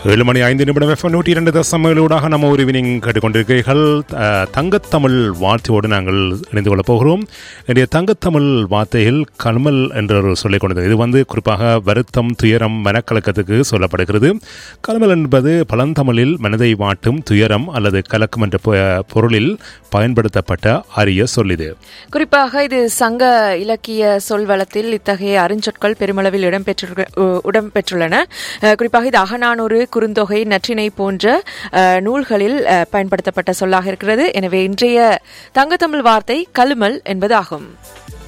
ஏழு மணி ஐந்து நிமிடம் எஃப் நூற்றி இரண்டு தசமகளூடாக நம்ம ஒரு வினிங் கேட்டுக்கொண்டிருக்கிறீர்கள் அஹ், தங்கத்தமிழ் வார்த்தையோடு நாங்கள் இணைந்து கொள்ளப் போகிறோம் இன்றைய தங்கத்தமிழ் வார்த்தையில் கல்மல் என்ற ஒரு சொல்லிக் கொண்டது இது வந்து குறிப்பாக வருத்தம் துயரம் மனக்கலக்கத்துக்கு சொல்லப்படுகிறது கல்மல் என்பது பழந்தமிழில் மனதை வாட்டும் துயரம் அல்லது கலக்கம் என்ற பொ- பொருளில் பயன்படுத்தப்பட்ட அரிய சொல் இது குறிப்பாக இது சங்க இலக்கிய சொல்வளத்தில் இத்தகைய அருஞ்சொற்கள் பெருமளவில் இடம்பெற்று இடம்பெற்றுள்ளன அஹ், குறிப்பாக இது அகநானூறு குறுந்தொகை நற்றிணை போன்ற அஹ், நூல்களில் அஹ், பயன்படுத்தப்பட்ட சொல்லாக இருக்கிறது எனவே இன்றைய தங்கத்தமிழ் வார்த்தை கலுமல் என்பது ஆகும்